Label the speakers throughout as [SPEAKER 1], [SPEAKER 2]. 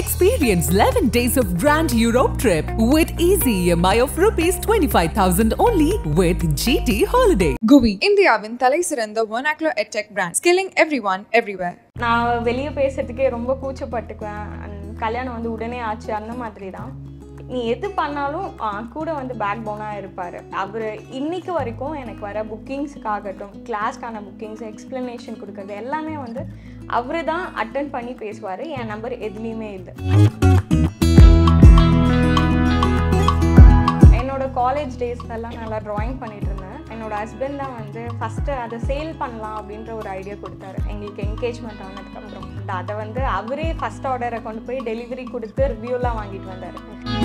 [SPEAKER 1] Experience 11 days of Grand Europe trip with easy EMI of rupees 25,000 only with GT Holiday.
[SPEAKER 2] குவி இந்தியாவின் தலை சிறந்த ஒனாக்லோ edtech brand skilling everyone everywhere
[SPEAKER 3] நான் வெளியே பேசுறதுக்கே ரொம்ப கூச்சப்பட்டுக்குவேன் And கல்யாணம் வந்து உடனே ஆச்சு அந்த மாதிரி தான் நீ எது பண்ணாலும் ஆ, கூட வந்து பேக் போனாக இருப்பார் அவர் இன்னைக்கு வரைக்கும் எனக்கு வர புக்கிங்ஸுக்காகட்டும் கிளாஸ்க்கான புக்கிங்ஸ் எக்ஸ்ப்ளனேஷன் கொடுக்கறது எல்லாமே வந்து அவரு தான் அட்டன் பண்ணி பேசுவார் என் நம்பர் எதுலேயுமே இல்லை என்னோட காலேஜ் டேஸ்லலாம் நல்லா ட்ராயிங் பண்ணிட்டு இருந்தேன் என்னோட ஹஸ்பண்ட் தான் வந்து ஃபஸ்ட்டு அதை சேல் பண்ணலாம் அப்படின்ற ஒரு ஐடியா கொடுத்தாரு எங்களுக்கு என்கேஜ்மெண்ட் ஆனதுக்கப்புறம் And அதை வந்து அவரே ஃபஸ்ட் ஆர்டரை கொண்டு போய் டெலிவரி கொடுத்து ரிவ்யூலாம் வாங்கிட்டு வந்தார்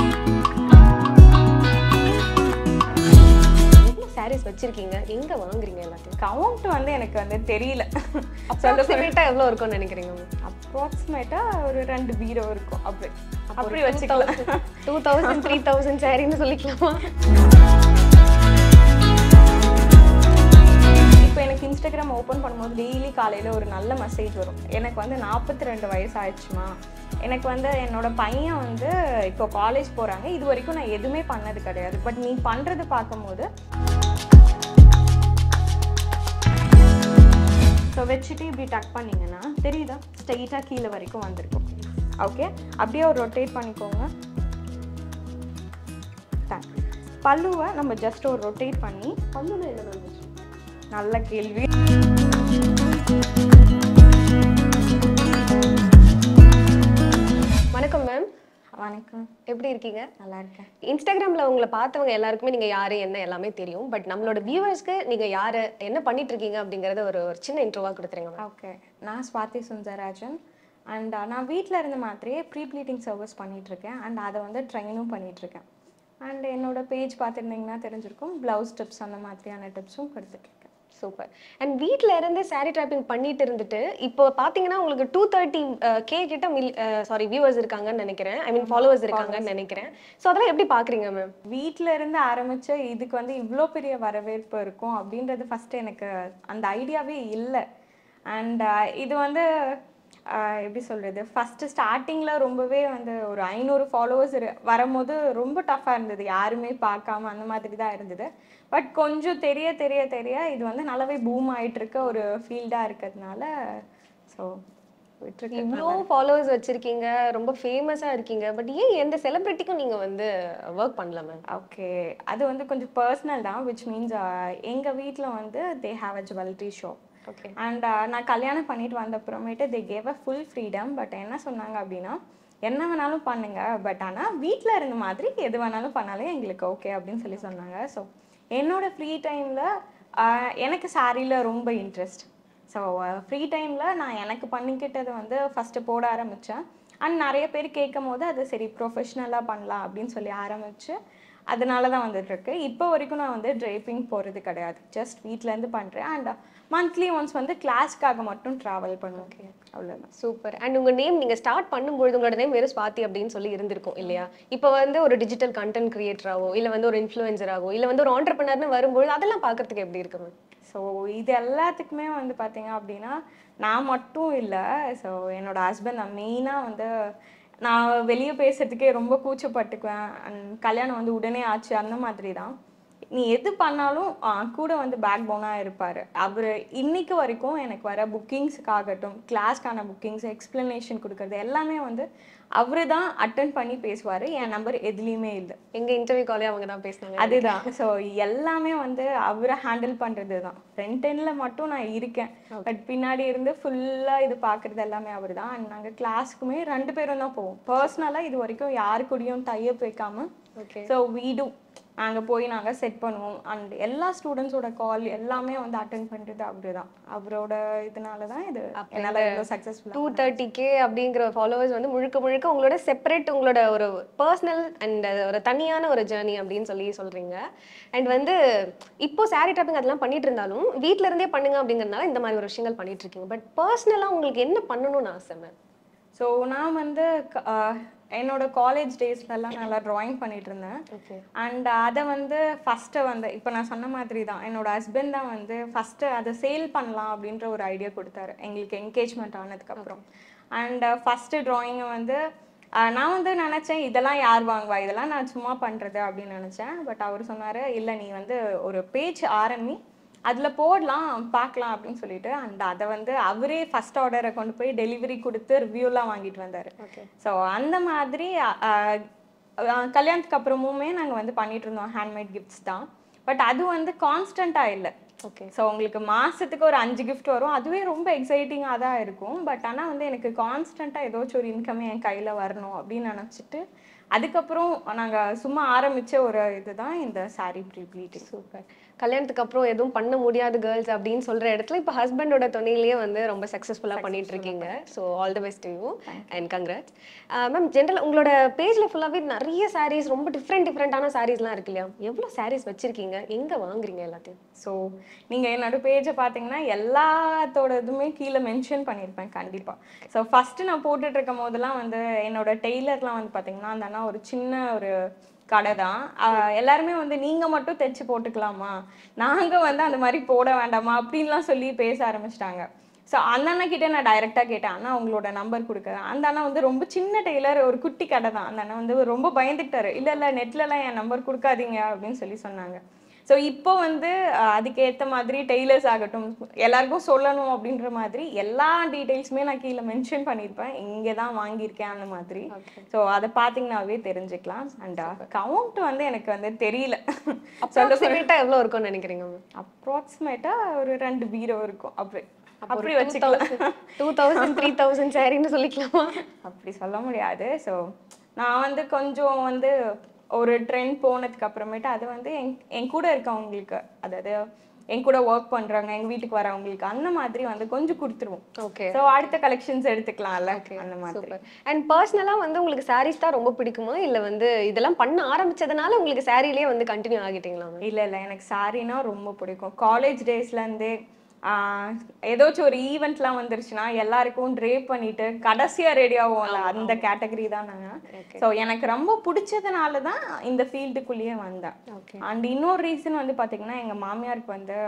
[SPEAKER 4] எவ்வளோ சாரீஸ் வச்சிருக்கீங்க எங்க வாங்குறீங்க எல்லாத்தையும்
[SPEAKER 3] கவுண்ட் வந்து எனக்கு வந்து தெரியல
[SPEAKER 4] அப்ராக்சிமேட்டாக எவ்வளோ இருக்கும்னு நினைக்கிறீங்க
[SPEAKER 3] அப்ராக்சிமேட்டாக ஒரு ரெண்டு பீரோ இருக்கும் அப்படி அப்படி வச்சுக்கலாம்
[SPEAKER 4] டூ தௌசண்ட் த்ரீ தௌசண்ட் சாரின்னு சொல்லிக்கலாமா
[SPEAKER 3] இப்போ எனக்கு இன்ஸ்டாகிராம் ஓப்பன் பண்ணும்போது டெய்லி காலையில் ஒரு நல்ல மெசேஜ் வரும் எனக்கு வந்து நாற்பத்தி ரெண்டு வயசு ஆயிடுச்சுமா எனக்கு வந்து என்னோட பையன் வந்து இப்போ காலேஜ் போகிறாங்க இது வரைக்கும் நான் எதுவுமே பண்ணது கிடையாது பட் நீ பண்ணுறது பார்க்கும்போது ஸோ வச்சுட்டு இப்படி டக் பண்ணிங்கன்னா தெரியுதா ஸ்ட்ரெயிட்டாக கீழே வரைக்கும் வந்திருக்கும் ஓகே அப்படியே ஒரு ரொட்டேட் பண்ணிக்கோங்க டக். பல்லுவை நம்ம ஜஸ்ட் ஒரு ரொட்டேட் பண்ணி
[SPEAKER 4] பல்லுல என்ன வந்துச்சு
[SPEAKER 3] நல்ல கேள்வி
[SPEAKER 4] வணக்கம் மேம்
[SPEAKER 3] வணக்கம்
[SPEAKER 4] எப்படி இருக்கீங்க
[SPEAKER 3] நல்லா இருக்கேன்
[SPEAKER 4] இன்ஸ்டாகிராம்ல உங்களை பார்த்தவங்க எல்லாருக்குமே நீங்க யாரு என்ன எல்லாமே தெரியும் பட் நம்மளோட வியூவர்ஸ்க்கு நீங்க யாரு என்ன பண்ணிட்டு இருக்கீங்க அப்படிங்கறத ஒரு ஒரு சின்ன இன்ட்ரோவா கொடுத்துருங்க மேம்
[SPEAKER 3] ஓகே நான் ஸ்வாதி சுந்தரராஜன் அண்ட் நான் வீட்டில் இருந்த மாதிரியே ப்ரீ ப்ளீட்டிங் சர்வீஸ் பண்ணிகிட்ருக்கேன் அண்ட் அதை வந்து ட்ரைனும் பண்ணிகிட்ருக்கேன் அண்ட் என்னோட பேஜ் பார்த்துருந்தீங்கன்னா தெரிஞ்சிருக்கும் ப்ளவுஸ் டிப்ஸ் அந்த மாதிரியான டிப்ஸும் கொடுத்துட்ருக்கேன்
[SPEAKER 4] சூப்பர் அண்ட் வீட்ல இருந்து சாரி ட்ராப்பிங் பண்ணிட்டு இருந்துட்டு இப்போ பாத்தீங்கன்னா உங்களுக்கு டூ தேர்ட்டி கே கிட்ட மில் சாரி வியூவர்ஸ் இருக்காங்கன்னு நினைக்கிறேன் ஐ மீன் ஃபாலோவர்ஸ் இருக்காங்கன்னு நினைக்கிறேன் ஸோ அதெல்லாம் எப்படி பாக்குறீங்க மேம்
[SPEAKER 3] வீட்டில் இருந்து ஆரம்பித்த இதுக்கு வந்து இவ்வளோ பெரிய வரவேற்பு இருக்கும் அப்படின்றது ஃபஸ்ட்டு எனக்கு அந்த ஐடியாவே இல்லை அண்ட் இது வந்து ஆஹ், எப்படி சொல்கிறது ஃபஸ்ட்டு ஸ்டார்டிங்கில் ரொம்பவே வந்து ஒரு ஐநூறு ஃபாலோவர்ஸ் வரும்போது ரொம்ப டஃப்பாக இருந்தது யாருமே பார்க்காம அந்த மாதிரி தான் இருந்தது பட் கொஞ்சம் தெரிய தெரிய தெரிய இது வந்து நல்லாவே பூம் ஆயிட்டு இருக்க ஒரு ஃபீல்டாக இருக்கிறதுனால ஸோ விட்டுருக்கு
[SPEAKER 4] இவ்வளோ ஃபாலோவர்ஸ் வச்சிருக்கீங்க ரொம்ப ஃபேமஸா இருக்கீங்க பட் ஏன் எந்த செலிபிரிட்டிக்கும் நீங்க வந்து ஒர்க் பண்ணல மேம்
[SPEAKER 3] ஓகே அது வந்து கொஞ்சம் பர்சனல் தான் விச் மீன்ஸ் எங்கள் வீட்டில் வந்து they have a jewellery shop
[SPEAKER 4] okay
[SPEAKER 3] and நான் கல்யாணம் பண்ணிட்டு வந்த அப்புறமேட்டு they gave a full freedom but என்ன சொன்னாங்க அப்படின்னா என்ன வேணாலும் பண்ணுங்க பட் ஆனால் வீட்டில் இருந்த மாதிரி எது வேணாலும் பண்ணாலும் எங்களுக்கு ஓகே அப்படின்னு சொல்லி சொன்னாங்க ஸோ என்னோட ஃப்ரீ டைமில் எனக்கு சாரியில் ரொம்ப இன்ட்ரெஸ்ட் ஸோ ஃப்ரீ டைமில் நான் எனக்கு பண்ணிக்கிட்டது வந்து ஃபஸ்ட்டு போட ஆரம்பித்தேன் அண்ட் நிறைய பேர் கேட்கும் போது அது சரி ப்ரொஃபஷ்னலாக பண்ணலாம் அப்படின்னு சொல்லி ஆரம்பித்து அதனால தான் வந்துட்டுருக்கு இப்போ வரைக்கும் நான் வந்து ட்ரைப்பிங் போகிறது கிடையாது ஜஸ்ட் வீட்டிலேருந்து பண்ணுறேன் அண்ட் மந்த்லி ஒன்ஸ் வந்து கிளாஸ்க்காக மட்டும் ட்ராவல் பண்ணுவேன் அவ்வளோதான்
[SPEAKER 4] சூப்பர் அண்ட் உங்க நேம் நீங்க ஸ்டார்ட் பண்ணும்பொழுது உங்களோட நேம் வெறும் ஸ்வாதி அப்படின்னு சொல்லி இருந்திருக்கும் இல்லையா இப்போ வந்து ஒரு டிஜிட்டல் கண்டென்ட் கிரியேட்டராவோ இல்ல வந்து ஒரு இன்ஃப்ளூயன்சராகவோ இல்ல வந்து ஒரு ஆண்டர்பனர்னு வரும்பொழுது அதெல்லாம் பார்க்கறதுக்கு எப்படி இருக்கு மேம்
[SPEAKER 3] ஸோ இது எல்லாத்துக்குமே வந்து பார்த்தீங்க அப்படின்னா நான் மட்டும் இல்லை ஸோ என்னோட ஹஸ்பண்ட் நான் மெயினாக வந்து நான் வெளியே பேசுறதுக்கே ரொம்ப கூச்சப்பட்டுக்குவேன் அண்ட் கல்யாணம் வந்து உடனே ஆச்சு அந்த மாதிரி தான் நீ எது பண்ணாலும் ஆ, கூட வந்து பேக் போனாக இருப்பார் அவர் இன்னைக்கு வரைக்கும் எனக்கு வர புக்கிங்ஸுக்காகட்டும் கிளாஸ்க்கான புக்கிங்ஸ் எக்ஸ்ப்ளனேஷன் கொடுக்கறது எல்லாமே வந்து அவரு தான் அட்டன் பண்ணி பேசுவார் என் நம்பர் எதுலேயுமே இல்லை
[SPEAKER 4] எங்க இன்டர்வியூ காலே அவங்க தான் பேசினாங்க
[SPEAKER 3] அதுதான் ஸோ எல்லாமே வந்து அவரை ஹேண்டில் பண்ணுறது தான் ஃப்ரண்ட் எண்டில் மட்டும் நான் இருக்கேன் பட் பின்னாடி இருந்து ஃபுல்லாக இது பார்க்குறது எல்லாமே அவர் தான் அண்ட் நாங்கள் கிளாஸ்க்குமே ரெண்டு பேரும் தான் போவோம் பர்சனலாக இது வரைக்கும் யாரு கூடயும் டைப் வைக்காம
[SPEAKER 4] ஓகே
[SPEAKER 3] ஸோ வீடும் நாங்கள் போய் நாங்கள் செட் பண்ணுவோம் அண்ட் எல்லா ஸ்டூடெண்ட்ஸோட கால் எல்லாமே வந்து அட்டன் பண்ணுறது அவரு தான் அவரோட இதனால தான் இது என்னால் இவ்வளோ சக்ஸஸ்ஃபுல்லாக
[SPEAKER 4] டூ தேர்ட்டி கே அப்படிங்கிற ஃபாலோவர்ஸ் வந்து முழுக்க முழுக்க உங்களோட செப்பரேட் உங்களோட ஒரு பர்சனல் அண்ட் ஒரு தனியான ஒரு ஜேர்னி அப்படின்னு சொல்லி சொல்றீங்க அண்ட் வந்து இப்போ சாரி ட்ராப்பிங் அதெல்லாம் பண்ணிட்டு இருந்தாலும் வீட்ல இருந்தே பண்ணுங்க அப்படிங்கறதுனால இந்த மாதிரி ஒரு விஷயங்கள் பண்ணிட்டு இருக்கீங்க பட் பர்சனலாக உங்களுக்கு என்ன பண்ணணும்னு ஆசை மேம்
[SPEAKER 3] ஸோ நான் வந்து க- ஆஹ் என்னோட காலேஜ் டேஸ்லலாம் நல்லா ட்ராயிங் பண்ணிட்டு இருந்தேன்
[SPEAKER 4] ஓகே
[SPEAKER 3] அண்ட் அதை வந்து ஃபஸ்ட்டு வந்து இப்போ நான் சொன்ன மாதிரி தான் என்னோட ஹஸ்பண்ட் தான் வந்து ஃபஸ்ட்டு அதை சேல் பண்ணலாம் அப்படின்ற ஒரு ஐடியா கொடுத்தாரு எங்களுக்கு என்கேஜ்மெண்ட் ஆனதுக்கப்புறம் அண்ட் ஃபஸ்ட்டு ட்ராயிங்கை வந்து ஆஹ் நான் வந்து நினச்சேன் இதெல்லாம் யார் வாங்குவா இதெல்லாம் நான் சும்மா பண்ணுறது அப்படின்னு நினச்சேன் பட் அவர் சொன்னார் இல்லை நீ வந்து ஒரு பேஜ் ஆரம்பி அதில் போடலாம் பார்க்கலாம் அப்படின்னு சொல்லிட்டு அந்த அதை வந்து அவரே ஃபர்ஸ்ட் ஆர்டரை கொண்டு போய் டெலிவரி கொடுத்து ரிவ்யூலாம் வாங்கிட்டு வந்தார்
[SPEAKER 4] ஓகே
[SPEAKER 3] ஸோ அந்த மாதிரி ஆஹ், ஆஹ், கல்யாணத்துக்கு அப்புறமுமே நாங்கள் வந்து பண்ணிட்டு இருந்தோம் ஹேண்ட்மேட் கிஃப்ட்ஸ் தான் பட் அது வந்து கான்ஸ்டண்ட்டாக இல்லை
[SPEAKER 4] ஓகே
[SPEAKER 3] ஸோ உங்களுக்கு மாசத்துக்கு ஒரு அஞ்சு gift வரும் அதுவே ரொம்ப எக்ஸைட்டிங்காக தான் இருக்கும் பட் ஆனால் வந்து எனக்கு கான்ஸ்டண்ட்டாக ஏதாச்சும் ஒரு இன்கம் என் கையில் வரணும் அப்படின்னு நினச்சிட்டு அதுக்கப்புறம் நாங்கள் சும்மா ஆரம்பிச்ச ஒரு இதுதான் இந்த சாரி ப்ரீ ப்ளீட்டிங்
[SPEAKER 4] சூப்பர் கல்யாணத்துக்கு அப்புறம் எதுவும் பண்ண முடியாது கேர்ள்ஸ் அப்படின்னு சொல்ற இடத்துல இப்போ ஹஸ்பண்டோட துணையிலேயே வந்து ரொம்ப சக்ஸஸ்ஃபுல்லாக பண்ணிட்டு இருக்கீங்க so all the best you and congrats ma'am general உங்களோட பேஜ்ல ஃபுல்லாகவே நிறைய சாரீஸ் ரொம்ப டிஃப்ரெண்ட் டிஃப்ரெண்டான சாரீஸ்லாம் இருக்கு இல்லையா எவ்வளோ சாரீஸ் வச்சிருக்கீங்க எங்க வாங்குறீங்க எல்லாத்தையும்
[SPEAKER 3] ஸோ நீங்கள் என்னோட பேஜை பார்த்தீங்கன்னா எல்லாத்தோட இதுவுமே கீழே மென்ஷன் பண்ணியிருப்பேன் கண்டிப்பாக ஸோ ஃபஸ்ட்டு நான் போட்டுட்டு இருக்கும் போதெல்லாம் வந்து என்னோட டெய்லர்லாம் வந்து பார்த்தீங்கன்னா அந்த அண்ணா ஒரு சின்ன ஒரு கடை தான் ஆஹ் எல்லாருமே வந்து நீங்கள் மட்டும் தைச்சு போட்டுக்கலாமா நாங்கள் வந்து அந்த மாதிரி போட வேண்டாமா அப்படின்லாம் சொல்லி பேச ஆரம்பிச்சிட்டாங்க ஸோ அந்த அண்ணா கிட்ட நான் டைரெக்டாக கேட்டேன் அண்ணா உங்களோட நம்பர் கொடுக்குறேன் அந்த அண்ணா வந்து ரொம்ப சின்ன டெய்லர் ஒரு குட்டி கடை தான் அந்த அண்ணா வந்து ரொம்ப பயந்துட்டாரு இல்லை இல்லை நெட்லலாம் என் நம்பர் கொடுக்காதீங்க அப்படின்னு சொல்லி சொன்னாங்க ஸோ இப்போ வந்து அஹ், அதுக்கேத்த மாதிரி டெய்லர்ஸ் ஆகட்டும் எல்லாருக்கும் சொல்லணும் அப்படின்ற மாதிரி எல்லா டீட்டெயில்ஸுமே நான் கீழே மென்ஷன் பண்ணியிருப்பேன் இங்கே தான் வாங்கியிருக்கேன் அந்த மாதிரி ஸோ அதை பார்த்தீங்கன்னாவே தெரிஞ்சுக்கலாம் அண்ட் கவுண்ட் வந்து எனக்கு வந்து தெரியல
[SPEAKER 4] அப்ராக்சிமேட்டாக எவ்வளோ இருக்கும்னு நினைக்கிறீங்க மேம்
[SPEAKER 3] அப்ராக்சிமேட்டாக ஒரு ரெண்டு பீரோ இருக்கும் அப்படி அப்படி வச்சுக்கலாம்
[SPEAKER 4] டூ தௌசண்ட் த்ரீ தௌசண்ட் சாரின்னு சொல்லிக்கலாமா
[SPEAKER 3] அப்படி சொல்ல முடியாது ஸோ நான் வந்து கொஞ்சம் வந்து ஒரு ட்ரெண்ட் போனதுக்கு அப்புறமேட்டு அது வந்து என் என் கூட இருக்கவங்களுக்கு அதாவது என் கூட ஒர்க் பண்றாங்க எங்க வீட்டுக்கு வரவங்களுக்கு அந்த மாதிரி வந்து கொஞ்சம் கொடுத்துருவோம்
[SPEAKER 4] ஓகே
[SPEAKER 3] ஸோ அடுத்த கலெக்ஷன்ஸ் எடுத்துக்கலாம்ல அந்த மாதிரி
[SPEAKER 4] சூப்பர் அண்ட் பர்சனலாக வந்து உங்களுக்கு சாரீஸ் தான் ரொம்ப பிடிக்குமா இல்லை வந்து இதெல்லாம் பண்ண ஆரம்பிச்சதுனால உங்களுக்கு சாரிலேயே வந்து கண்டினியூ ஆகிட்டீங்களா ma'am?
[SPEAKER 3] இல்ல இல்ல எனக்கு சாரினா ரொம்ப பிடிக்கும் காலேஜ் டேஸ்ல இருந்தே ஆஹ், ஏதாச்சும் ஒரு ஈவெண்ட்லாம் வந்துருச்சுன்னா எல்லாருக்கும் ட்ரேப் பண்ணிட்டு கடைசியா ரெடி ஆகும்ல அந்த கேட்டகரி தான் நாங்க ஸோ எனக்கு ரொம்ப பிடிச்சதுனால தான் இந்த ஃபீல்டுக்குள்ளேயே வந்தேன்
[SPEAKER 4] ஓகே
[SPEAKER 3] அண்ட் இன்னொரு ரீசன் வந்து பாத்தீங்கன்னா எங்க மாமியாருக்கு வந்து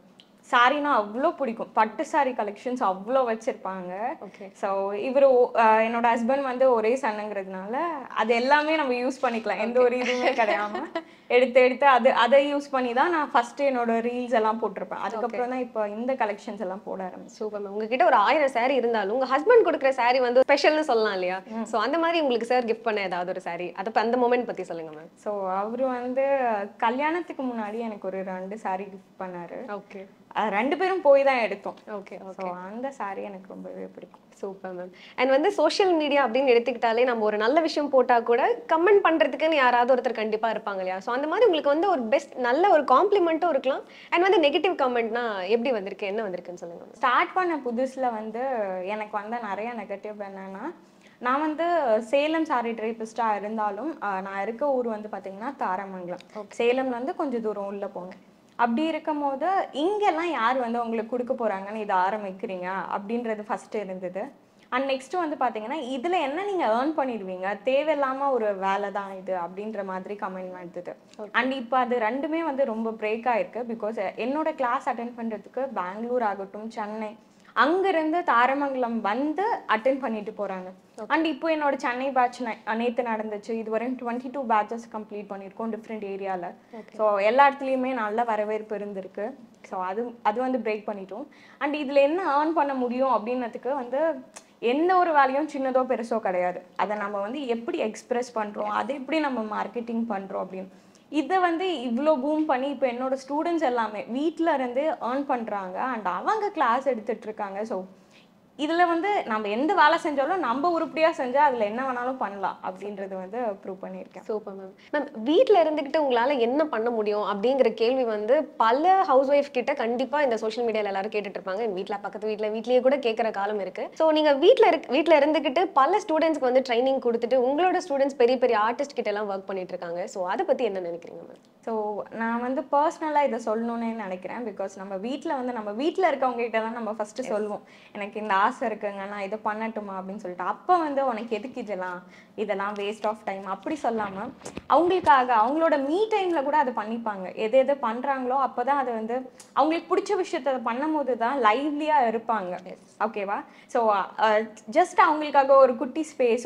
[SPEAKER 3] சாரினா அவ்வளோ பிடிக்கும் பட்டு சாரி கலெக்ஷன்ஸ் அவ்வளோ வச்சிருப்பாங்க
[SPEAKER 4] ஓகே
[SPEAKER 3] ஸோ இவர் என்னோட ஹஸ்பண்ட் வந்து ஒரே சன்னுங்கிறதுனால அது எல்லாமே நம்ம யூஸ் பண்ணிக்கலாம் எந்த ஒரு இதுவுமே கிடையாம எடுத்து எடுத்து அது அதை யூஸ் பண்ணி தான் நான் ஃபர்ஸ்ட் என்னோட ரீல்ஸ் எல்லாம் போட்டிருப்பேன் அதுக்கப்புறம் தான் இப்போ இந்த கலெக்ஷன்ஸ் எல்லாம் போட ஆரம்பிச்சேன்
[SPEAKER 4] சூப்பர் மேம் உங்ககிட்ட ஒரு ஆயிரம் saree இருந்தாலும் உங்க ஹஸ்பண்ட் கொடுக்குற saree வந்து ஸ்பெஷல்னு சொல்லலாம் இல்லையா சோ அந்த மாதிரி உங்களுக்கு சார் கிஃப்ட் பண்ண ஏதாவது ஒரு saree அதை ப- அந்த மொமெண்ட் பத்தி சொல்லுங்க மேம்
[SPEAKER 3] ஸோ அவர் வந்து கல்யாணத்துக்கு முன்னாடி எனக்கு ஒரு ரெண்டு saree கிஃப்ட் பண்ணாரு
[SPEAKER 4] ஓகே
[SPEAKER 3] அது ரெண்டு பேரும் போய் தான் எடுத்தோம்
[SPEAKER 4] ஓகே
[SPEAKER 3] ஸோ அந்த saree எனக்கு ரொம்பவே பிடிக்கும்
[SPEAKER 4] சூப்பர் மேம் அண்ட் வந்து சோஷியல் மீடியா அப்படின்னு எடுத்துக்கிட்டாலே நம்ம ஒரு நல்ல விஷயம் போட்டா கூட கமெண்ட் பண்றதுக்குன்னு யாராவது ஒருத்தர் கண்டிப்பா இருப்பாங்க இல்லையா ஸோ அந்த மாதிரி உங்களுக்கு வந்து ஒரு பெஸ்ட் நல்ல ஒரு காம்ப்ளிமெண்ட்டும் இருக்கலாம் அண்ட் வந்து நெகட்டிவ் கமெண்ட்னா எப்படி வந்திருக்கு என்ன வந்திருக்குன்னு சொல்லுங்க ma'am.
[SPEAKER 3] ஸ்டார்ட் பண்ண புதுசுல வந்து எனக்கு வந்த நிறைய நெகட்டிவ் என்னன்னா நான் வந்து சேலம் சாரி ட்ரைபிஸ்டாக இருந்தாலும் ஆஹ், நான் இருக்க ஊர் வந்து பார்த்தீங்கன்னா தாரமங்கலம் சேலம்ல இருந்து கொஞ்சம் தூரம் உள்ள போங்க அப்படி இருக்கும் போது இங்கெல்லாம் யார் வந்து உங்களுக்கு கொடுக்க போறாங்கன்னு இதை ஆரம்பிக்கிறீங்க அப்படின்றது ஃபர்ஸ்ட் இருந்தது அண்ட் நெக்ஸ்ட் வந்து பாத்தீங்கன்னா இதுல என்ன நீங்க ஏர்ன் பண்ணிடுவீங்க தேவையில்லாம ஒரு வேலை தான் இது அப்படின்ற மாதிரி கமெண்ட் வந்தது அண்ட் இப்போ அது ரெண்டுமே வந்து ரொம்ப பிரேக் ஆயிருக்கு பிகாஸ் என்னோட கிளாஸ் அட்டென்ட் பண்றதுக்கு பெங்களூர் ஆகட்டும் சென்னை அங்கிருந்து தாரமங்கலம் வந்து அட்டென்ட் பண்ணிட்டு போறாங்க அண்ட் இப்போ என்னோட சென்னை பேட்ச் நேத்து நடந்துச்சு இதுவரையும் டுவெண்ட்டி டூ பேட்சஸ் கம்ப்ளீட் பண்ணியிருக்கோம் டிஃப்ரெண்ட் ஏரியால ஸோ எல்லா இடத்துலையுமே நல்ல வரவேற்பு இருந்திருக்கு ஸோ அது அது வந்து பிரேக் பண்ணிட்டோம் அண்ட் இதுல என்ன ஏர்ன் பண்ண முடியும் அப்படின்னதுக்கு வந்து எந்த ஒரு வேலையும் சின்னதோ பெருசோ கிடையாது அதை நம்ம வந்து எப்படி எக்ஸ்பிரஸ் பண்றோம் அதை எப்படி நம்ம மார்க்கெட்டிங் பண்றோம் அப்படின்னு இதை வந்து இவ்வளோ பூம் பண்ணி இப்போ என்னோட ஸ்டூடெண்ட்ஸ் எல்லாமே வீட்டில் இருந்து ஏர்ன் பண்ணுறாங்க அண்ட் அவங்க கிளாஸ் எடுத்துட்டு இருக்காங்க ஸோ இதில் வந்து நம்ம எந்த வேலை செஞ்சாலும் நம்ம உருப்படியாக செஞ்சால் அதில் என்ன வேணாலும் பண்ணலாம் அப்படின்றது வந்து ப்ரூவ் பண்ணியிருக்கேன்
[SPEAKER 4] சூப்பர் மேம் மேம் வீட்டில் இருந்துக்கிட்டு உங்களால் என்ன பண்ண முடியும் அப்படிங்கிற கேள்வி வந்து பல ஹவுஸ் ஒய்ஃப் கிட்ட கண்டிப்பாக இந்த சோஷியல் மீடியாவில் எல்லாரும் கேட்டுட்டு இருப்பாங்க வீட்டில் பக்கத்து வீட்டில் வீட்லேயே கூட கேட்குற காலம் இருக்கு ஸோ நீங்கள் வீட்டில் இருக்கு வீட்டில் இருந்துக்கிட்டு பல ஸ்டூடெண்ட்ஸ்க்கு வந்து ட்ரைனிங் கொடுத்துட்டு உங்களோட ஸ்டூடெண்ட்ஸ் பெரிய பெரிய ஆர்டிஸ்ட் கிட்ட எல்லாம் ஒர்க் பண்ணிட்டு இருக்காங்க ஸோ அதை பற்றி என்ன நினைக்கிறீங்க மேம்
[SPEAKER 3] ஸோ நான் வந்து பர்சனலாக இதை சொல்லணும்னு நினைக்கிறேன் பிகாஸ் நம்ம வீட்டில் வந்து நம்ம வீட்டில் இருக்கவங்க கிட்ட தான் நம்ம ஃபஸ்ட்டு சொல்லுவோம் எனக்கு இந்த ஆசை இருக்குங்க நான் இதை பண்ணட்டுமா அப்படின்னு சொல்லிட்டு அப்போ வந்து உனக்கு எதுக்கு இதெல்லாம் இதெல்லாம் வேஸ்ட் ஆஃப் டைம் அப்படி சொல்லாமல் அவங்களுக்காக அவங்களோட மீ டைமில் கூட அதை பண்ணிப்பாங்க எது எது பண்ணுறாங்களோ அப்போ தான் அது வந்து அவங்களுக்கு பிடிச்ச விஷயத்த பண்ணும் போது தான் லைவ்லியாக இருப்பாங்க ஓகேவா ஸோ ஜஸ்ட் அவங்களுக்காக ஒரு குட்டி ஸ்பேஸோ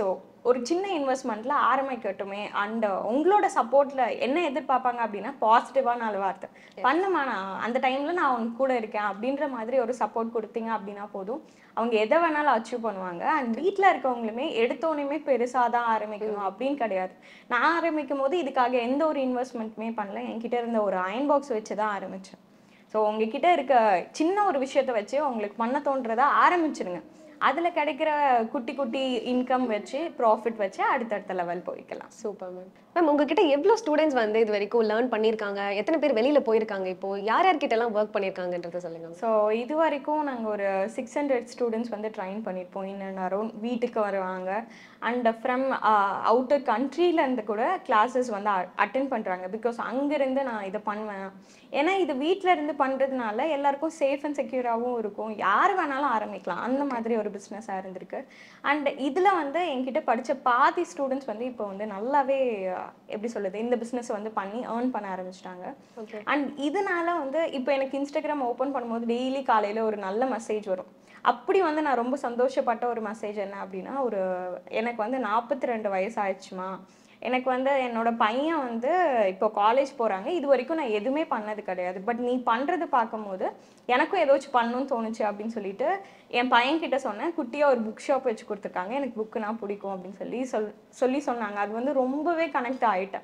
[SPEAKER 3] ஒரு சின்ன இன்வெஸ்ட்மெண்ட்டில் ஆரம்பிக்கட்டுமே அண்ட் உங்களோட சப்போர்ட்டில் என்ன எதிர்பார்ப்பாங்க அப்படின்னா பாசிட்டிவாக நாலு வார்த்தை பண்ணுமா நான் அந்த டைமில் நான் அவங்க கூட இருக்கேன் அப்படின்ற மாதிரி ஒரு சப்போர்ட் கொடுத்தீங்க அப்படின்னா போதும் அவங்க எதை வேணாலும் அச்சீவ் பண்ணுவாங்க அண்ட் வீட்டில் இருக்கவங்களுமே எடுத்தோடனே பெருசாக தான் ஆரம்பிக்கணும் அப்படின்னு கிடையாது நான் ஆரம்பிக்கும் போது இதுக்காக எந்த ஒரு இன்வெஸ்ட்மெண்ட்டுமே பண்ணல என்கிட்ட இருந்த ஒரு அயன் பாக்ஸ் வச்சு தான் ஆரம்பித்தேன் ஸோ உங்ககிட்ட இருக்க சின்ன ஒரு விஷயத்தை வச்சு உங்களுக்கு பண்ண தோன்றதை ஆரம்பிச்சிருங்க அதில் கிடைக்கிற குட்டி குட்டி இன்கம் வச்சு ப்ராஃபிட் வச்சு அடுத்தடுத்த லெவல் போய்க்கலாம்
[SPEAKER 4] சூப்பர் மேம் மேம் உங்ககிட்ட எவ்வளோ ஸ்டூடெண்ட்ஸ் வந்து இது வரைக்கும் லேர்ன் பண்ணியிருக்காங்க எத்தனை பேர் வெளியில போயிருக்காங்க இப்போ யார் யார்கிட்ட எல்லாம் ஒர்க் பண்ணியிருக்காங்கன்றத சொல்லுங்க ma'am.
[SPEAKER 3] ஸோ இது வரைக்கும் நாங்கள் ஒரு சிக்ஸ் ஹண்ட்ரட் ஸ்டூடெண்ட்ஸ் வந்து ட்ரைன் பண்ணியிருப்போம் இன் அண்ட் அரௌண்ட் வீட்டுக்கு வருவாங்க அண்ட் ஃப்ரம் அவுட்டர் கண்ட்ரிலேருந்து கூட கிளாஸஸ் வந்து அட்டென்ட் பண்ணுறாங்க பிகாஸ் அங்கேருந்து நான் இதை பண்ணுவேன் ஏன்னா இது வீட்டில் இருந்து பண்ணுறதுனால எல்லாருக்கும் சேஃப் அண்ட் செக்யூராகவும் இருக்கும் யார் வேணாலும் ஆரம்பிக்கலாம் அந்த மாதிரி ஒரு பிஸ்னஸாக இருந்திருக்கு அண்ட் இதில் வந்து என்கிட்ட படித்த பாதி ஸ்டூடெண்ட்ஸ் வந்து இப்போ வந்து நல்லாவே அஹ், எப்படி சொல்லுது இந்த பிஸ்னஸ் வந்து பண்ணி ஏர்ன் பண்ண ஆரம்பிச்சிட்டாங்க
[SPEAKER 4] Okay.
[SPEAKER 3] அண்ட் இதனால வந்து இப்போ எனக்கு இன்ஸ்டாகிராம் ஓப்பன் பண்ணும்போது டெய்லி காலையில் ஒரு நல்ல மெசேஜ் வரும் அப்படி வந்து நான் ரொம்ப சந்தோஷப்பட்ட ஒரு மெசேஜ் என்ன அப்படின்னா ஒரு எனக்கு வந்து நாற்பத்தி ரெண்டு வயசு ஆயிடுச்சுமா எனக்கு வந்து என்னோட பையன் வந்து இப்போ காலேஜ் போகிறாங்க இது வரைக்கும் நான் எதுவுமே பண்ணது கிடையாது பட் நீ பண்ணுறது பார்க்கும்போது எனக்கும் ஏதாச்சும் பண்ணணும்னு தோணுச்சு அப்படின்னு சொல்லிட்டு என் பையன்கிட்ட சொன்னேன் குட்டியாக ஒரு புக் ஷாப் வச்சு கொடுத்துருக்காங்க எனக்கு புக்குனா பிடிக்கும் அப்படின்னு சொல்லி சொல் சொல்லி சொன்னாங்க அது வந்து ரொம்பவே கனெக்ட் ஆகிட்டேன்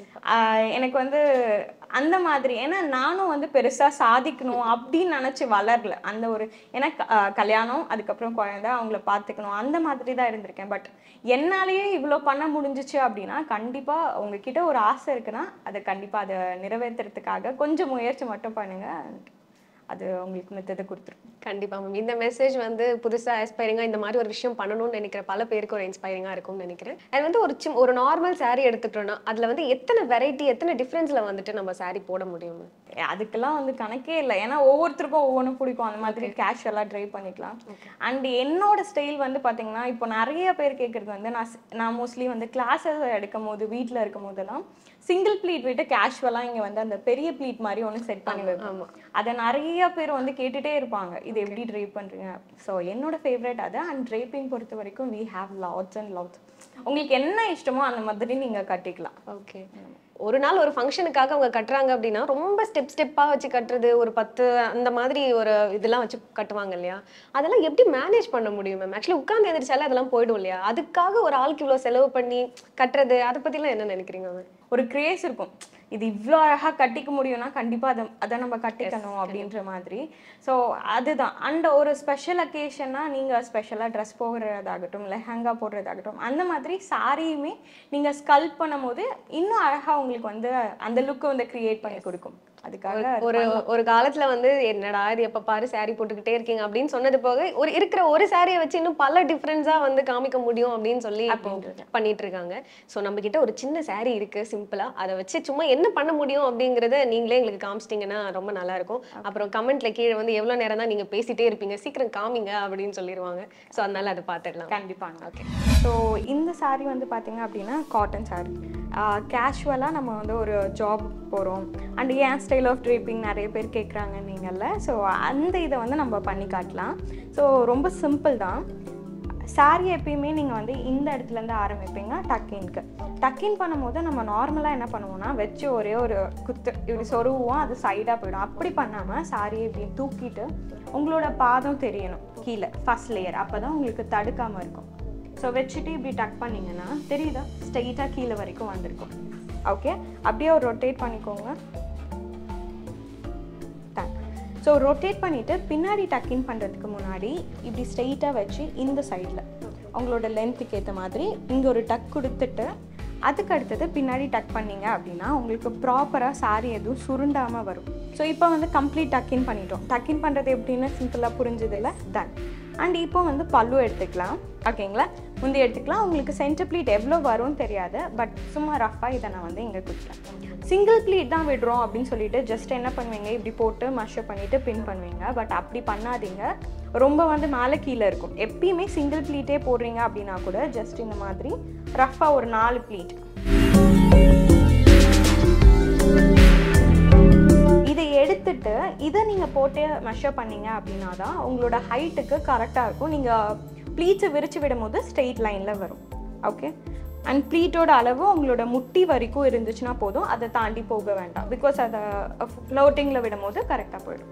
[SPEAKER 3] ஆஹ் எனக்கு வந்து அந்த மாதிரி ஏன்னா நானும் வந்து பெருசா சாதிக்கணும் அப்படின்னு நினைச்சு வளரல அந்த ஒரு ஏன்னா க- ஆஹ் கல்யாணம் அதுக்கப்புறம் குழந்தை அவங்கள பார்த்துக்கணும் அந்த மாதிரி தான் இருந்திருக்கேன் பட் என்னாலேயே இவ்வளோ பண்ண முடிஞ்சிச்சு அப்படின்னா கண்டிப்பா உங்ககிட்ட ஒரு ஆசை இருக்குன்னா அதை கண்டிப்பா அதை நிறைவேற்றுறதுக்காக கொஞ்சம் முயற்சி மட்டும் பண்ணுங்க அது உங்களுக்கு மித்தத்தை கொடுத்துரும்
[SPEAKER 4] கண்டிப்பா மேம் இந்த மெசேஜ் வந்து புதுசா இன்ஸ்பைரிங்கா இந்த மாதிரி ஒரு விஷயம் பண்ணணும்னு நினைக்கிற பல பேருக்கு ஒரு இன்ஸ்பைரிங்கா இருக்கும்னு நினைக்கிறேன் அது வந்து ஒரு சிம் ஒரு நார்மல் saree எடுத்துட்டோம்னா அதுல வந்து எத்தனை வெரைட்டி எத்தனை டிஃப்ரென்ஸ்ல வந்துட்டு நம்ம saree போட முடியும் ma'am?
[SPEAKER 3] அதுக்கெல்லாம் வந்து கணக்கே இல்லை ஏன்னா ஒவ்வொருத்தருக்கும் ஒவ்வொன்றும் பிடிக்கும் அந்த மாதிரி கேஷுவலாக ட்ரை பண்ணிக்கலாம் அண்ட் என்னோட ஸ்டைல் வந்து பார்த்தீங்கன்னா இப்போ நிறைய பேர் கேட்குறது வந்து நான் ஸ்- நான் மோஸ்ட்லி வந்து கிளாஸஸ் எடுக்கும் போது வீட்டில் இருக்கும் போதெல்லாம் சிங்கிள் ப்ளீட் விட்டு கேஷுவலாக இங்கே வந்து அந்த பெரிய ப்ளீட் மாதிரி ஒன்று செட் பண்ணி வைப்போம் அதை நிறைய பேர் வந்து கேட்டுட்டே இருப்பாங்க இது எப்படி ட்ரை பண்ணுறீங்க ஸோ என்னோட ஃபேவரட் அது அண்ட் ட்ரைப்பிங் பொறுத்த வரைக்கும் we have lots and lots உங்களுக்கு என்ன இஷ்டமோ அந்த மாதிரி நீங்கள் கட்டிக்கலாம்
[SPEAKER 4] ஓகே ஒரு நாள் ஒரு ஃபங்க்ஷனுக்காக அவங்க கட்டுறாங்க அப்படின்னா ரொம்ப ஸ்டெப் ஸ்டெப்பாக வச்சு கட்டுறது ஒரு பத்து அந்த மாதிரி ஒரு இதெல்லாம் வச்சு கட்டுவாங்க இல்லையா அதெல்லாம் எப்படி மேனேஜ் பண்ண முடியும் மேம் ஆக்சுவலி உட்காந்து எதிர்ச்சாலே அதெல்லாம் போயிடும் இல்லையா அதுக்காக ஒரு ஆளுக்கு இவ்வளோ செலவு பண்ணி கட்டுறது அதை பற்றிலாம் என்ன நினைக்கிறீங்க மேம்
[SPEAKER 3] ஒரு கிரேஸ் இருக்கும் இது இவ்வளோ அழகாக கட்டிக்க முடியும்னா கண்டிப்பாக அதை அதை நம்ம கட்டிக்கணும் அப்படின்ற மாதிரி ஸோ அதுதான் அண்ட் ஒரு ஸ்பெஷல் அக்கேஷன்னா நீங்கள் ஸ்பெஷலாக ட்ரெஸ் போடுறதாகட்டும் லெஹங்கா போடுறதாகட்டும் அந்த மாதிரி சாரியுமே நீங்கள் ஸ்கல்ப் பண்ணும்போது இன்னும் அழகாக உங்களுக்கு வந்து அந்த லுக்கை வந்து கிரியேட் பண்ணி கொடுக்கும் அதுக்காக அது
[SPEAKER 4] ஒரு ஒரு காலத்துல வந்து என்னடா இது எப்ப பாரு saree போட்டுக்கிட்டே இருக்கீங்க அப்படின்னு சொன்னது போக ஒரு இருக்கிற ஒரு சாரியை வச்சு இன்னும் பல டிஃப்ரென்ஸா வந்து காமிக்க முடியும் அப்படின்னு சொல்லி இப்போ பண்ணிட்டு இருக்காங்க சோ நம்ம கிட்ட ஒரு சின்ன saree இருக்கு சிம்பிளா அதை வச்சு சும்மா என்ன பண்ண முடியும் அப்படிங்கறத நீங்களே எங்களுக்கு காமிச்சிட்டீங்கன்னா ரொம்ப நல்லா இருக்கும் அப்புறம் கமெண்ட்ல கீழே வந்து எவ்வளவு நேரம் தான் நீங்க பேசிட்டே இருப்பீங்க சீக்கிரம் காமிங்க அப்படின்னு சொல்லிடுவாங்க சோ அதனால அதை பார்த்துடலாம்
[SPEAKER 3] கண்டிப்பாங்க ஓகே ஸோ இந்த saree வந்து பார்த்தீங்க அப்படின்னா காட்டன் saree கேஷுவலாக நம்ம வந்து ஒரு ஜாப் போகிறோம் அண்ட் ஏன் ஸ்டைல் ஆஃப் ட்ரேப்பிங் நிறைய பேர் கேட்குறாங்க நீங்கள்ல ஸோ அந்த இதை வந்து நம்ம பண்ணி காட்டலாம் ஸோ ரொம்ப சிம்பிள் தான் saree எப்பயுமே நீங்கள் வந்து இந்த இடத்துலேருந்து ஆரம்பிப்பீங்க டக்கின்க்கு டக்கின் பண்ணும்போது நம்ம நார்மலாக என்ன பண்ணுவோம்னா வச்சு ஒரே ஒரு குத்து இப்படி சொருவோம் அது சைடாக போயிடும் அப்படி பண்ணாமல் சாரியை இப்படி தூக்கிட்டு உங்களோட பாதம் தெரியணும் கீழே ஃபர்ஸ்ட் லேயர் அப்போ தான் உங்களுக்கு தடுக்காமல் இருக்கும் ஸோ வச்சுட்டு இப்படி டக் பண்ணிங்கன்னா தெரியுதா ஸ்ட்ரெயிட்டாக கீழே வரைக்கும் வந்திருக்கும் ஓகே அப்படியே ஒரு ரொட்டேட் பண்ணிக்கோங்க ஸோ ரொட்டேட் பண்ணிவிட்டு பின்னாடி டக்கின் பண்ணுறதுக்கு முன்னாடி இப்படி ஸ்ட்ரெயிட்டாக வச்சு இந்த சைடில் உங்களோட லென்த்துக்கு ஏற்ற மாதிரி இங்கே ஒரு டக் கொடுத்துட்டு அதுக்கு அடுத்தது பின்னாடி டக் பண்ணீங்க அப்படின்னா உங்களுக்கு ப்ராப்பராக saree எதுவும் சுருண்டாமல் வரும் ஸோ இப்போ வந்து கம்ப்ளீட் டக்கின் பண்ணிட்டோம் டக்கின் பண்ணுறது எப்படின்னு சிம்பிளாக புரிஞ்சதில்ல டன் அண்ட் இப்போ வந்து பல்லு எடுத்துக்கலாம் ஓகேங்களா முந்தி எடுத்துக்கலாம் உங்களுக்கு சென்டர் ப்ளீட் எவ்வளோ வரும்னு தெரியாது பட் சும்மா ரஃபாக இதை நான் வந்து இங்கே கொடுத்துட்டேன் சிங்கிள் ப்ளீட் தான் விடுறோம் அப்படின்னு சொல்லிட்டு ஜஸ்ட் என்ன பண்ணுவீங்க இப்படி போட்டு மஷர் பண்ணிவிட்டு பின் பண்ணுவீங்க பட் அப்படி பண்ணாதீங்க ரொம்ப வந்து மேலே கீழே இருக்கும் எப்பயுமே சிங்கிள் ப்ளீட்டே போடுறீங்க அப்படின்னா கூட ஜஸ்ட் இந்த மாதிரி ரஃபாக ஒரு நாலு ப்ளீட் இதை எடுத்துட்டு இதை நீங்கள் போட்டு மெஷர் பண்ணீங்க அப்படின்னா தான் உங்களோட ஹைட்டுக்கு கரெக்டாக இருக்கும் நீங்கள் ப்ளீட்ஸை விரிச்சு விடும்போது ஸ்ட்ரெயிட் லைனில் வரும் ஓகே அண்ட் ப்ளீட்டோட அளவு உங்களோட முட்டி வரைக்கும் இருந்துச்சுன்னா போதும் அதை தாண்டி போக வேண்டாம் பிகாஸ் அதை ஃப்ளோட்டிங்கில் விடும்போது கரெக்டாக போயிடும்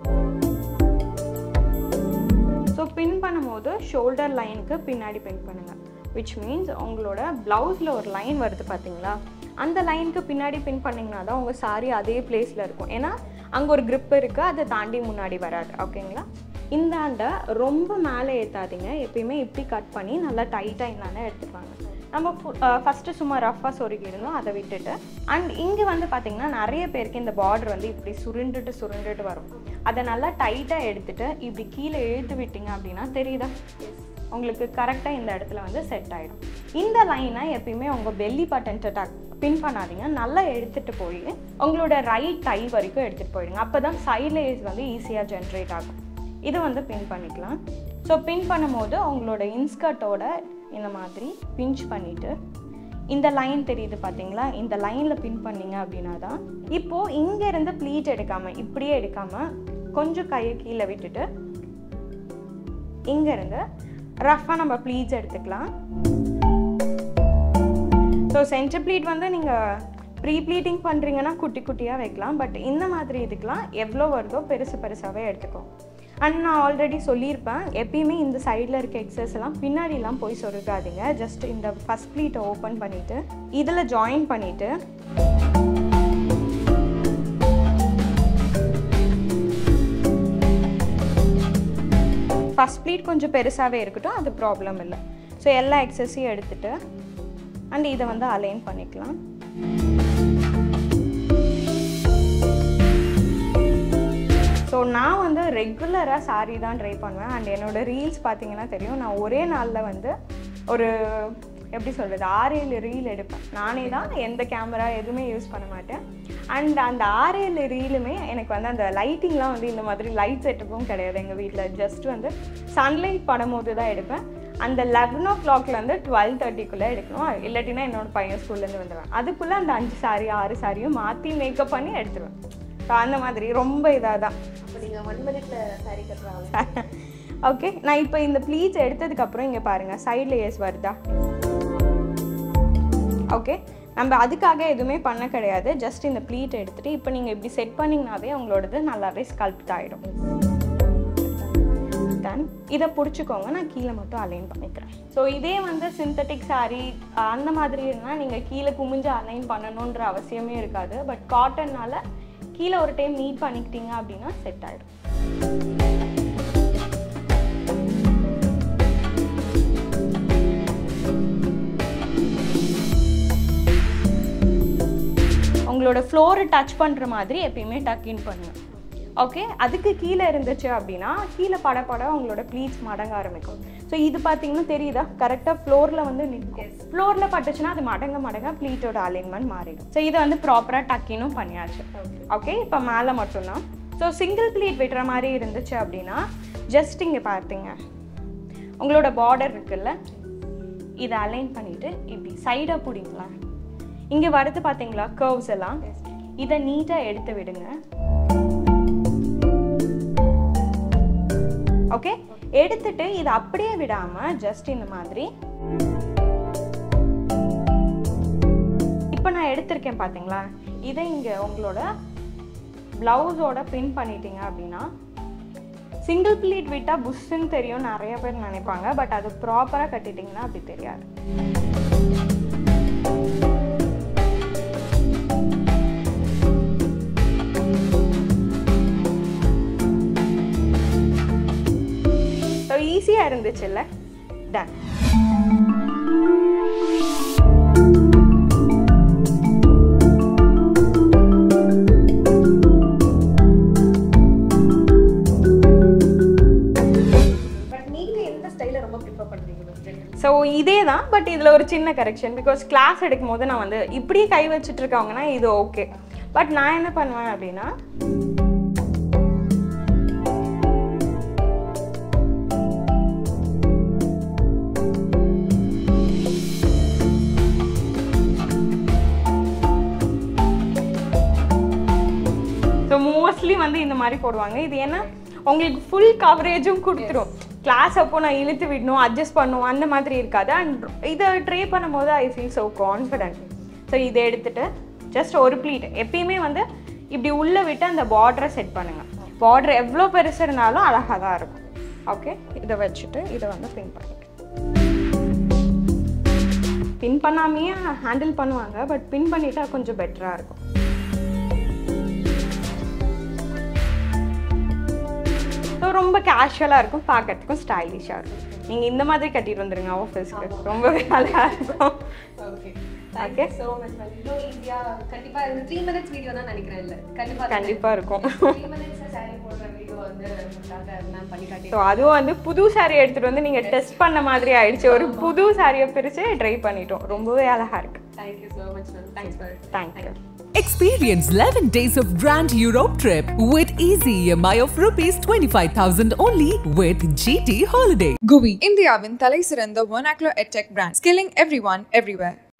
[SPEAKER 3] ஸோ பின் பண்ணும்போது ஷோல்டர் லைனுக்கு பின்னாடி பின் பண்ணுங்கள் விச் மீன்ஸ் உங்களோட ப்ளவுஸில் ஒரு லைன் வருது பார்த்தீங்களா அந்த லைனுக்கு பின்னாடி பின் பண்ணிங்கன்னா தான் உங்கள் சாரி அதே பிளேஸில் இருக்கும் ஏன்னா அங்கே ஒரு grip இருக்குது அதை தாண்டி முன்னாடி வராது ஓகேங்களா இந்தாண்ட ரொம்ப மேலே ஏற்றாதீங்க எப்பயுமே இப்படி கட் பண்ணி நல்லா டைட்டாக இந்தாண்ட எடுத்துப்பாங்க நம்ம ஃபஸ்ட்டு சும்மா ரஃபாக சொருகிருந்தோம் அதை விட்டுட்டு அண்ட் இங்கே வந்து பார்த்தீங்கன்னா நிறைய பேருக்கு இந்த பார்டர் வந்து இப்படி சுருண்டுட்டு சுருண்டுட்டு வரும் அதை நல்லா டைட்டாக எடுத்துட்டு இப்படி கீழே இழுத்து விட்டீங்க அப்படின்னா தெரியுதா உங்களுக்கு கரெக்டாக இந்த இடத்துல வந்து செட் ஆகிடும் இந்த லைனை எப்பயுமே உங்கள் பெல்லி பட்டன் பின் பண்ணாதீங்க நல்லா எடுத்துகிட்டு போய் உங்களோட ரைட் டை வரைக்கும் எடுத்துகிட்டு போயிடுங்க அப்போ தான் சைட்லேஸ் வந்து ஈஸியாக ஜென்ரேட் ஆகும் இது வந்து பின் பண்ணிக்கலாம் ஸோ பின் பண்ணும்போது உங்களோட இன்ஸ்கர்ட்டோட இந்த மாதிரி பிஞ்ச் பண்ணிவிட்டு இந்த லைன் தெரியுது பார்த்தீங்களா இந்த லைனில் பின் பண்ணீங்க அப்படின்னா தான் இப்போது இங்கேருந்து ப்ளீட் எடுக்காமல் இப்படியே எடுக்காமல் கொஞ்சம் கையை கீழே விட்டுட்டு இங்கேருந்து ரஃபாக நம்ம ப்ளீட்ஸ் எடுத்துக்கலாம் ஸோ சென்டர் ப்ளீட் வந்து நீங்கள் ப்ரீ ப்ளீட்டிங் பண்ணுறீங்கன்னா குட்டி குட்டியாக வைக்கலாம் பட் இந்த மாதிரி இதுக்கெலாம் எவ்வளோ வருதோ பெருசு பெருசாகவே எடுத்துக்கோ அண்ட் நான் ஆல்ரெடி சொல்லியிருப்பேன் எப்பயுமே இந்த சைடில் இருக்க எக்ஸஸ் எல்லாம் பின்னாடிலாம் போய் சொருகாதீங்க ஜஸ்ட் இந்த ஃபஸ்ட் ப்ளீட்டை ஓப்பன் பண்ணிவிட்டு இதில் ஜாயின் பண்ணிவிட்டு ஃபஸ்ட் ப்ளீட் கொஞ்சம் பெருசாகவே இருக்கட்டும் அது ப்ராப்ளம் இல்லை ஸோ எல்லா எக்ஸஸையும் எடுத்துட்டு அண்ட் இதை வந்து அலைன் பண்ணிக்கலாம் ஸோ நான் வந்து ரெகுலராக சாரி தான் ட்ரை பண்ணுவேன் அண்ட் என்னோடய ரீல்ஸ் பார்த்தீங்கன்னா தெரியும் நான் ஒரே நாளில் வந்து ஒரு எப்படி சொல்கிறது ஆறு ஏழு ரீல் எடுப்பேன் நானே தான் எந்த கேமரா எதுவுமே யூஸ் பண்ண மாட்டேன் அண்ட் அந்த ஆறு ஏழு ரீலுமே எனக்கு வந்து அந்த லைட்டிங்லாம் வந்து இந்த மாதிரி லைட் செட்டப்பும் கிடையாது எங்கள் வீட்டில் ஜஸ்ட் வந்து சன்லைட் படும்போது தான் எடுப்பேன் அந்த லெவன் ஓ கிளாக்லேருந்து டுவெல் தேர்ட்டிக்குள்ளே எடுக்கணும் இல்லாட்டினா என்னோட பையன் ஸ்கூல்லேருந்து வந்துடுவேன் அதுக்குள்ளே அந்த அஞ்சு சாரி ஆறு சாரியும் மாற்றி மேக்கப் பண்ணி எடுத்துருவேன் ஸோ அந்த மாதிரி ரொம்ப இதாக தான்
[SPEAKER 4] நீங்கள் ஒன் மினிட்ல சாரி கட்டுறாங்க
[SPEAKER 3] ஓகே நான் இப்போ இந்த ப்ளீட்ஸ் எடுத்ததுக்கப்புறம் இங்கே பாருங்கள் சைடில் ஏஸ் வருதா ஓகே நம்ம அதுக்காக எதுவுமே பண்ண கிடையாது ஜஸ்ட் இந்த ப்ளீட் எடுத்துகிட்டு இப்போ நீங்கள் இப்படி செட் பண்ணிங்கனாவே உங்களோடது நல்லாவே ஸ்கல்ப்ட் ஆகிடும் தென் இதை பிடிச்சிக்கோங்க நான் கீழே மட்டும் அலைன் பண்ணிக்கிறேன் ஸோ இதே வந்து சிந்தட்டிக் saree அந்த மாதிரி இருந்தால் நீங்கள் கீழே குமிஞ்சு அலைன் பண்ணணுன்ற அவசியமே இருக்காது பட் காட்டன்னால கீழே ஒரு டைம் நீட் பண்ணிக்கிட்டீங்க அப்படின்னா செட் ஆகிடும் உங்களோட ஃப்ளோரை டச் பண்ணுற மாதிரி எப்பயுமே டக்கின் பண்ணுங்க ஓகே அதுக்கு கீழே இருந்துச்சு அப்படின்னா கீழே பட பட உங்களோட ப்ளீட்ஸ் மடங்க ஆரம்பிக்கும் ஸோ இது பார்த்தீங்கன்னா தெரியுதா கரெக்டாக ஃப்ளோரில் வந்து நிற்கும் ஃப்ளோரில் பட்டுச்சுன்னா அது மடங்க மடங்க ப்ளீட்டோட அலைன்மெண்ட் மாறிடும் ஸோ இதை வந்து ப்ராப்பராக டக்கினும் பண்ணியாச்சு ஓகே இப்போ மேலே மட்டும்தான் ஸோ சிங்கிள் ப்ளீட் விடுற மாதிரி இருந்துச்சு அப்படின்னா ஜஸ்ட் இங்கே பார்த்தீங்க உங்களோட பார்டர் இருக்குல்ல இதை அலைன் பண்ணிவிட்டு இப்படி சைடாக பிடிக்கலாம் இங்கே வருது பார்த்தீங்களா கர்வ்ஸ் எல்லாம் இதை நீட்டாக எடுத்து விடுங்க ஓகே எடுத்துட்டு இதை அப்படியே விடாம ஜஸ்ட் இந்த மாதிரி இப்போ நான் எடுத்திருக்கேன் பார்த்தீங்களா இதை இங்கே உங்களோட ப்ளவுஸோட பின் பண்ணிட்டீங்க அப்படின்னா சிங்கிள் ப்ளீட் விட்டால் புஷ்ஷுன்னு தெரியும் நிறைய பேர் நினைப்பாங்க பட் அது ப்ராப்பராக கட்டிட்டிங்கன்னா அப்படி தெரியாது ஸோ ஈஸியாக இருந்துச்சுல்ல டன்
[SPEAKER 4] பட் நீங்க எந்த ஸ்டைல ரொம்ப ப்ரிஃபர் பண்றீங்க ஃபர்ஸ்ட்
[SPEAKER 3] ஸோ இதே தான் பட் இதில் ஒரு சின்ன கரெக்ஷன் பிகாஸ் கிளாஸ் எடுக்கும் போது நான் வந்து இப்படியே கை வச்சுட்டு இருக்கவங்கன்னா இது ஓகே பட் நான் என்ன பண்ணுவேன் அப்படின்னா ஸோ மோஸ்ட்லி வந்து இந்த மாதிரி போடுவாங்க இது ஏன்னா உங்களுக்கு ஃபுல் கவரேஜும் கொடுத்துரும் கிளாஸ் அப்போ நான் இழுத்து விடணும் அட்ஜஸ்ட் பண்ணணும் அந்த மாதிரி இருக்காது அண்ட் இதை ட்ரை பண்ணும்போது I feel so confident so இதை எடுத்துட்டு ஜஸ்ட் ஒரு ப்ளீட் எப்பயுமே வந்து இப்படி உள்ளே விட்டு அந்த பார்டரை செட் பண்ணுங்கள் பார்டர் எவ்வளோ பெருசு இருந்தாலும் அழகாக தான் இருக்கும் ஓகே இதை வச்சுட்டு இதை வந்து பின் பண்ணிக்கலாம் பின் பண்ணாமையே ஹேண்டில் பண்ணுவாங்க பட் பின் பண்ணிட்டா கொஞ்சம் பெட்டராக இருக்கும் ஸோ ரொம்ப கேஷுவலாக இருக்கும் பார்க்கறதுக்கும் ஸ்டைலிஷாக இருக்கும் நீங்கள் இந்த மாதிரி கட்டிட்டு வந்துருங்க ஆஃபீஸ்க்கு ரொம்பவே நல்லா இருக்கும்
[SPEAKER 4] okay
[SPEAKER 3] Okay.
[SPEAKER 4] So much ma'am இவ்வளோ ஈஸியாக கண்டிப்பாக இந்த த்ரீ மினிட்ஸ் வீடியோ தான் நினைக்கிறேன் இல்லை கண்டிப்பாக
[SPEAKER 3] கண்டிப்பாக இருக்கும்
[SPEAKER 4] த்ரீ மினிட்ஸ் சாரி போடுற வீடியோ வந்து உங்களுக்காக மேம் பண்ணி காட்டி
[SPEAKER 3] ஸோ அதுவும் வந்து புது saree எடுத்துகிட்டு வந்து நீங்கள் டெஸ்ட் பண்ண மாதிரி ஆயிடுச்சு ஒரு புது சாரியை பிரித்து ட்ரை பண்ணிட்டோம் ரொம்பவே அழகாக இருக்கு
[SPEAKER 4] thank you so much ma'am thanks for
[SPEAKER 3] thank you
[SPEAKER 1] Experience 11 days of Grand Europe trip with easy EMI of rupees 25,000 only with GT Holiday.
[SPEAKER 2] GUI இந்தியாவின் தலை சிறந்த vernacular edtech brand, skilling everyone everywhere.